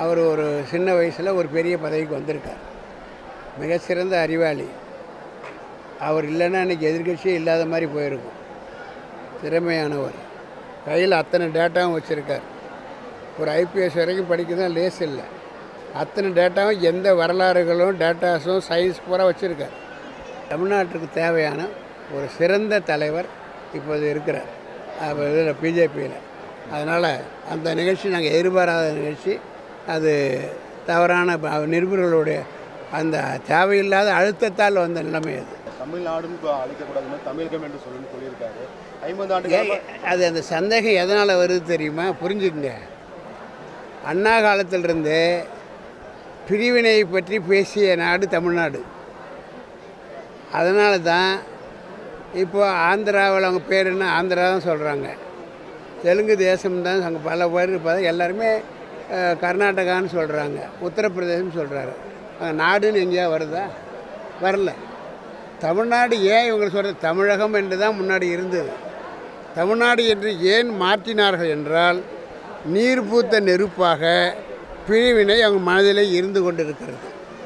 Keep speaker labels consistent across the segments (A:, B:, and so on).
A: அவர் ஒரு சின்ன வயசில் ஒரு பெரிய பதவிக்கு வந்திருக்கார் மிக சிறந்த அறிவாளி அவர் இல்லைன்னா இன்றைக்கி எதிர்க்கட்சியே இல்லாத மாதிரி போயிருக்கும் திறமையானவர் கையில் அத்தனை டேட்டாவும் வச்சுருக்கார் ஒரு ஐபிஎஸ் வரைக்கும் படிக்க தான் லேஸ் இல்லை அத்தனை டேட்டாவும் எந்த வரலாறுகளும் டேட்டாஸும் சயின்ஸ் பூரா வச்சுருக்கார் தமிழ்நாட்டுக்கு தேவையான ஒரு சிறந்த தலைவர் இப்போது இருக்கிறார் இதில் பிஜேபியில் அதனால் அந்த நிகழ்ச்சி நாங்கள் எதிர்பாராத நிகழ்ச்சி அது தவறான ப- நிருபர்களுடைய அந்த தேவையில்லாத அழுத்தத்தால் வந்த நிலைமை அது
B: தமிழ்நாடுன்னு இப்போ அழைக்கக்கூடாதுன்னு தமிழகம் என்று சொல்லி சொல்லியிருக்காரு ஐம்பது ஆண்டு
A: ஏ- அது அந்த சந்தேகம் எதனால் வருது தெரியுமா புரிஞ்சுக்குங்க அண்ணா காலத்திலிருந்து பிரிவினையை பற்றி பேசிய நாடு தமிழ்நாடு அதனால தான் இப்போ ஆந்திராவில் அவங்க பேர் என்ன ஆந்திரா தான் சொல்கிறாங்க தெலுங்கு தேசம் தான் அங்கே பல பேர் பார்த்தா எல்லாருமே அஹ், கர்நாடகான்னு சொல்கிறாங்க உத்தரப்பிரதேசம் சொல்கிறாரு நாடுன்னு எங்கேயா வருதா வரல தமிழ்நாடு ஏன் இவங்க சொல்கிறது தமிழகம் என்று தான் முன்னாடி இருந்தது தமிழ்நாடு என்று ஏன் மாற்றினார்கள் என்றால் நீர் பூத்த நெருப்பாக பிரிவினை அவங்க மனதிலே இருந்து கொண்டிருக்கிறது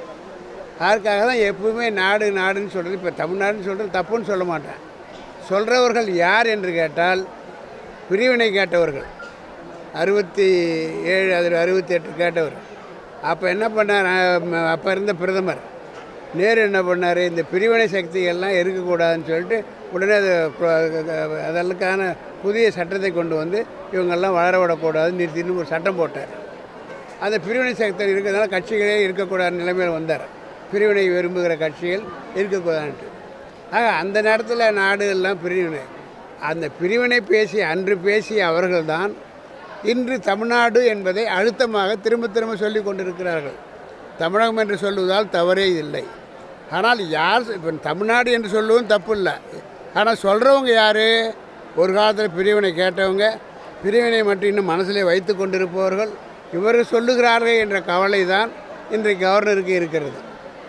A: அதற்காக தான் எப்பவுமே நாடு நாடுன்னு சொல்கிறது இப்போ தமிழ்நாடுன்னு சொல்கிறது தப்புன்னு சொல்ல மாட்டேன் சொல்கிறவர்கள் யார் என்று கேட்டால் பிரிவினை கேட்டவர்கள் அறுபத்தி ஏழு அதில் அறுபத்தி எட்டு கேட்டவர் அப்போ என்ன பண்ணார் அப்போ இருந்த பிரதமர் நேரு என்ன பண்ணார் இந்த பிரிவினை சக்திகள்லாம் இருக்கக்கூடாதுன்னு சொல்லிட்டு உடனே அது கு- அதற்கான புதிய சட்டத்தை கொண்டு வந்து இவங்கெல்லாம் வளர விடக்கூடாதுன்னு நிறுத்தின்னு ஒரு சட்டம் போட்டார் அந்த பிரிவினை சக்தி இருக்கிறதுனால கட்சிகளே இருக்கக்கூடாத நிலைமையில் வந்தார் பிரிவினை விரும்புகிற கட்சிகள் இருக்கக்கூடாதுன்ட்டு ஆக அந்த நேரத்தில் நாடு எல்லாம் பிரிவினை அந்த பிரிவினை பேசி அன்று பேசிய அவர்கள்தான் இன்று தமிழ்நாடு என்பதை அழுத்தமாக திரும்ப திரும்ப சொல்லி கொண்டிருக்கிறார்கள் தமிழகம் என்று சொல்லுவதால் தவறே இல்லை ஆனால் யார் இப்போ தமிழ்நாடு என்று சொல்லுவதும் தப்பு இல்லை ஆனால் சொல்கிறவங்க யார் ஒரு காலத்தில் பிரிவினை கேட்டவங்க பிரிவினை மட்டும் இன்னும் மனசிலே வைத்து கொண்டிருப்பவர்கள் இவர்கள் சொல்லுகிறார்கள் என்ற கவலை தான் இன்றைக்கு கவர்னருக்கு இருக்கிறது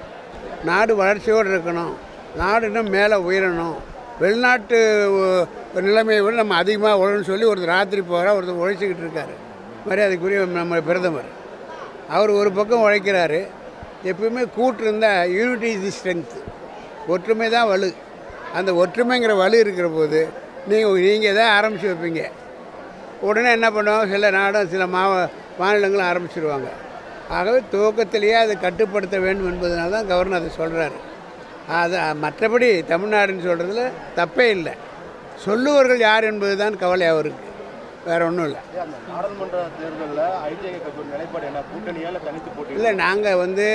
A: நாடு வளர்ச்சியோடு இருக்கணும் நாடு இன்னும் மேலே உயரணும் வெளிநாட்டு ஒ- நிலைமையை விட நம்ம அதிகமாக உழணும்னு சொல்லி ஒருத்தர் ராத்திரி போகிற ஒருத்தர் உழைச்சிக்கிட்டு இருக்காரு மரியாதைக்குரிய நம்ம பிரதமர் அவர் ஒரு பக்கம் உழைக்கிறாரு எப்பயுமே கூட்டு இருந்தால் யூனிட்டி இஸ் தி ஸ்ட்ரென்த் ஒற்றுமை தான் வலு அந்த ஒற்றுமைங்கிற வலு இருக்கிற போது நீங்கள் நீங்கள் எதாவது ஆரம்பித்து வைப்பீங்க உடனே என்ன பண்ணுவாங்க சில நாடும் சில மாவ மாநிலங்களும் ஆரம்பிச்சிருவாங்க ஆகவே துவக்கத்திலேயே அதை கட்டுப்படுத்த வேண்டும் என்பதனால தான் கவர்னர் அதை சொல்கிறாரு அது மற்றபடி தமிழ்நாடுன்னு சொல்கிறதுல தப்பே இல்லை சொல்லுவர்கள் யார் என்பது தான் கவலை அவருக்கு வேறு ஒன்றும் இல்லை
B: அந்த நாடாளுமன்ற தேர்தலில் ஐஜேகே கட்சியோட நிலைப்பாடு என்ன கூட்டணியால் தனித்து போட்டி
A: இல்லை நாங்கள் வந்து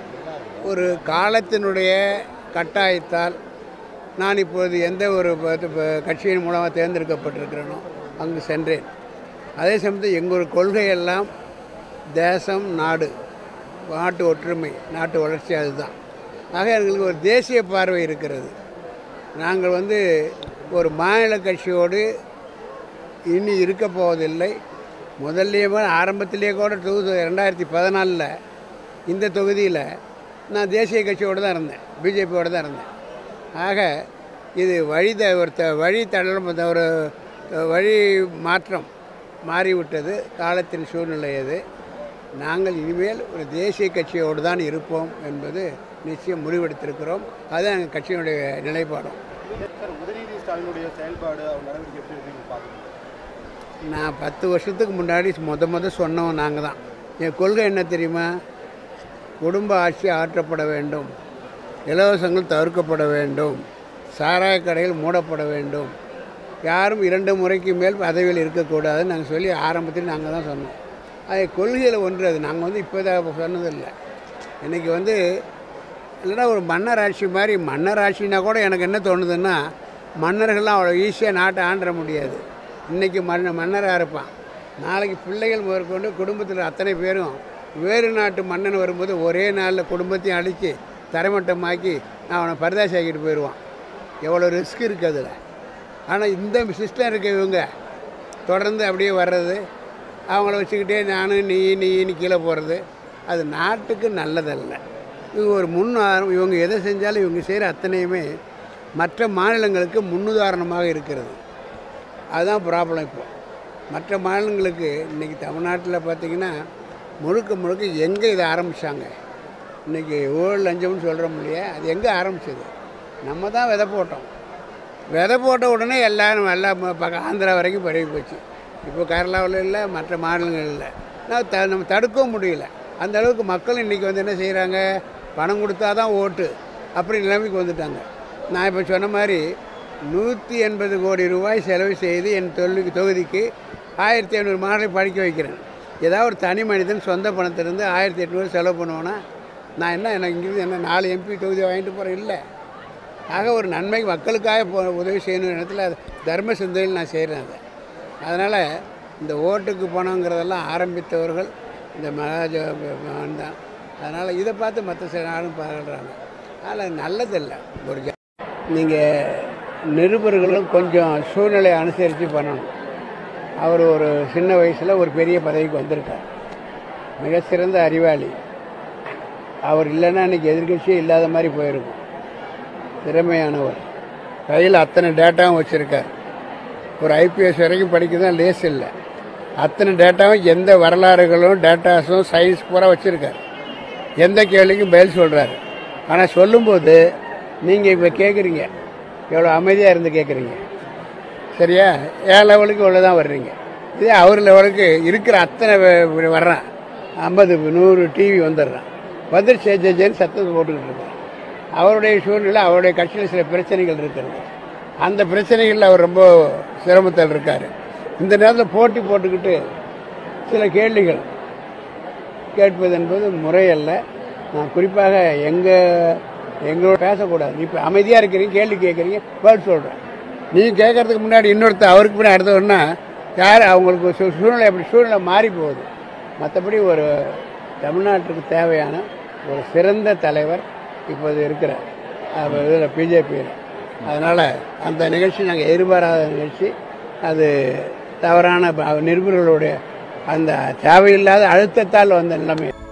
A: ஒரு காலத்தினுடைய கட்டாயத்தால் நான் இப்போது எந்த ஒரு ப- ப- கட்சியின் மூலமாக தேர்ந்தெடுக்கப்பட்டிருக்கிறேனோ அங்கு சென்றேன் அதே சமயத்தில் எங்கள் கொள்கையெல்லாம் தேசம் நாடு நாட்டு ஒற்றுமை நாட்டு வளர்ச்சி அதுதான் ஆக எங்களுக்கு ஒரு தேசிய பார்வை இருக்கிறது நாங்கள் வந்து ஒரு மாநில கட்சியோடு இனி இருக்க போவதில்லை முதல்லையே ஆரம்பத்திலேயே கூட டூ ரெண்டாயிரத்தி பதினாலில் இந்த தொகுதியில் நான் தேசிய கட்சியோடு தான் இருந்தேன் பிஜேபியோடு தான் இருந்தேன் ஆக இது வழி த ஒரு த வழி தடலம் ஒரு வழி மாற்றம் மாறிவிட்டது காலத்தின் சூழ்நிலை அது நாங்கள் இனிமேல் ஒரு தேசிய கட்சியோடு தான் இருப்போம் என்பது நிச்சயம் முடிவெடுத்திருக்கிறோம் அதுதான் எங்கள் கட்சியினுடைய நிலைப்பாடும்
B: சார் உதயநிதி ஸ்டாலினுடைய செயல்பாடு அவர் நடவடிக்கை எப்படி இருக்குன்னு பார்க்குறீங்க
A: நான் பத்து வருஷத்துக்கு முன்னாடி முத முத சொன்னவன் நாங்கள் தான் என் கொள்கை என்ன தெரியுமா குடும்ப ஆட்சி ஆற்றப்பட வேண்டும் இலவசங்கள் தவிர்க்கப்பட வேண்டும் சாராய கடைகள் மூடப்பட வேண்டும் யாரும் இரண்டு முறைக்கு மேல் பதவியில் இருக்கக்கூடாதுன்னு நாங்கள் சொல்லி ஆரம்பத்தில் நாங்கள் தான் சொன்னோம் அது கொள்கையில் ஒன்று அது நாங்கள் வந்து இப்போ தான் சொன்னதில்லை இன்றைக்கி வந்து இல்லைன்னா ஒரு மன்னர் ஆட்சி மாதிரி மன்னர் ஆட்சினா கூட எனக்கு என்ன தோணுதுன்னா மன்னர்கள்லாம் அவ்வளோ ஈஸியாக நாட்டை ஆண்ட முடியாது இன்றைக்கி மன்ன மன்னராக இருப்பான் நாளைக்கு பிள்ளைகள் முதற்கொண்டு குடும்பத்தில் அத்தனை பேரும் வேறு நாட்டு மன்னன் வரும்போது ஒரே நாளில் குடும்பத்தையும் அழித்து தரைமட்டமாக்கி அவனை பரதாசி ஆக்கிட்டு போயிடுவான் எவ்வளோ ரிஸ்க் இருக்குது அதில் ஆனால் இந்த சிஸ்டம் இருக்க இவங்க தொடர்ந்து அப்படியே வர்றது அவங்கள வச்சுக்கிட்டே நானும் நீ நீன்னு கீழே போகிறது அது நாட்டுக்கு நல்லதல்ல இவங்க ஒரு முன் இவங்க எதை செஞ்சாலும் இவங்க செய்கிற அத்தனையுமே மற்ற மாநிலங்களுக்கு முன்னுதாரணமாக இருக்கிறது அதுதான் ப்ராப்ளம் இப்போ மற்ற மாநிலங்களுக்கு இன்றைக்கி தமிழ்நாட்டில் பார்த்திங்கன்னா முழுக்க முழுக்க எங்கே இதை ஆரம்பித்தாங்க இன்றைக்கி ஊழல் லஞ்சம்னு சொல்கிறோம் இல்லையா அது எங்கே ஆரம்பிச்சது நம்ம தான் விதை போட்டோம் விதை போட்ட உடனே எல்லாரும் எல்லாம் பக்கம் ஆந்திரா வரைக்கும் பரவி போச்சு இப்போ கேரளாவில் இல்லை மற்ற மாநிலங்கள் இல்லை நான் த நம்ம தடுக்கவும் முடியல அந்த அளவுக்கு மக்கள் இன்றைக்கி வந்து என்ன செய்கிறாங்க பணம் கொடுத்தா தான் ஓட்டு அப்படி நிலைமைக்கு வந்துட்டாங்க நான் இப்போ சொன்ன மாதிரி நூற்றி எண்பது கோடி ரூபாய் செலவு செய்து என் தொழிலுக்கு தொகுதிக்கு ஆயிரத்தி ஐநூறு மாணவர்களை படிக்க வைக்கிறேன் ஏதாவது ஒரு தனி மனிதன் சொந்த பணத்திலிருந்து ஆயிரத்தி எட்நூறு செலவு பண்ணுவேன்னா நான் என்ன எனக்கு இங்கிருந்து என்ன நாலு எம்பி தொகுதி வாங்கிட்டு போகிறேன் இல்லை ஆக ஒரு நன்மை மக்களுக்காக போ உதவி செய்யணும் இடத்துல அது தர்ம சிந்தையில் நான் செய்கிறேன் அதை அதனால் இந்த ஓட்டுக்கு பணங்கிறதெல்லாம் ஆரம்பித்தவர்கள் இந்த மகாஜ மகன் தான் அதனால் இதை பார்த்து மற்ற சில நாளும் பார்க்குறாங்க அதனால் நல்லதில்லை ஒரு ஜ நீங்கள் நிருபர்களும் கொஞ்சம் சூழ்நிலையை அனுசரித்து பண்ணணும் அவர் ஒரு சின்ன வயசில் ஒரு பெரிய பதவிக்கு வந்திருக்கார் மிக சிறந்த அறிவாளி அவர் இல்லைன்னா இன்றைக்கி எதிர்கட்சியே இல்லாத மாதிரி போயிருக்கும் திறமையானவர் கையில் அத்தனை டேட்டாவும் வச்சுருக்கார் ஒரு ஐபிஎஸ் வரைக்கும் படிக்க தான் லேஸ் இல்லை அத்தனை டேட்டாவும் எந்த வரலாறுகளும் டேட்டாஸும் சயின்ஸ் பூரா வச்சுருக்கார் எந்த கேள்விக்கும் பதில் சொல்கிறாரு ஆனால் சொல்லும்போது நீங்கள் இப்போ கேட்குறீங்க எவ்வளோ அமைதியாக இருந்து கேட்குறீங்க சரியா ஏன் லெவலுக்கு இவ்வளோ தான் வர்றீங்க இதே அவர் லெவலுக்கு இருக்கிற அத்தனை வ- வர்றான் ஐம்பது நூறு டிவி வந்துடுறான் வந்துட்டு சேஜேன்னு சத்தத்தை போட்டுக்கிட்டு இருக்கான் அவருடைய சூழ்நிலை அவருடைய கட்சியில் சில பிரச்சனைகள் இருக்கிறது அந்த பிரச்சனைகளில் அவர் ரொம்ப சிரமத்தில் இருக்கார் இந்த நேரத்தில் போட்டி போட்டுக்கிட்டு சில கேள்விகள் கேட்பது என்பது முறையல்ல நான் குறிப்பாக எங்கள் எங்களோட பேசக்கூடாது இப்போ அமைதியாக இருக்கிறீங்க கேள்வி கேட்குறீங்க பதில் சொல்கிறேன் நீங்கள் கேட்கறதுக்கு முன்னாடி இன்னொருத்தர் அவருக்கு முன்னாடி அடுத்தவர்னா யார் அவங்களுக்கு சூ- சூழ்நிலை அப்படி சூழ்நிலை மாறி போகுது மற்றபடி ஒரு தமிழ்நாட்டுக்கு தேவையான ஒரு சிறந்த தலைவர் இப்போது இருக்கிறார் இதில் பிஜேபியில் அதனால் அந்த நிகழ்ச்சி நாங்கள் எதிர்பாராத நிகழ்ச்சி அது தவறான ப- நிருபர்களுடைய அந்த தேவையில்லாத அழுத்தத்தால் வந்த நிலைமை